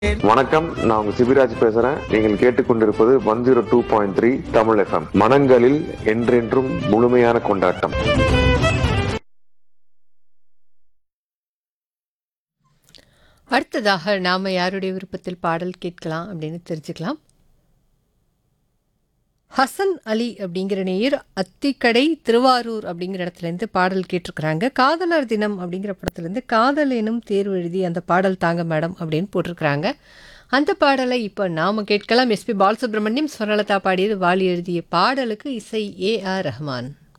வணக்கம் நான் உங்க சிபிராஜ் பேசுறேன் நீங்கள் கேட்டுக்கொண்டிருப்பது one zero two point three Tamil FM மனங்களில் என்றென்றும் முழுமையான கொண்டாட்டம் அடுத்ததாக நாம் யாருடைய விருப்பத்தில் பாடல் கேட்கலாம் அப்படின்னு தெரிஞ்சுக்கலாம் ஹசன் அலி அப்படிங்கிற நேயர் அத்திக்கடை திருவாரூர் அப்படிங்கிற இடத்துலேருந்து பாடல் கேட்டிருக்கிறாங்க காதலர் தினம் அப்படிங்கிற படத்துலேருந்து காதல் எனும் தேர்வு எழுதி அந்த பாடல் தாங்க மேடம் அப்படின்னு போட்டிருக்கிறாங்க அந்த பாடலை இப்போ நாம் கேட்கலாம் எஸ்பி பாலசுப்ரமணியம் ஸ்வரலதா பாடியது வாலி எழுதிய பாடலுக்கு இசை ஏ ஆர் ரஹ்மான்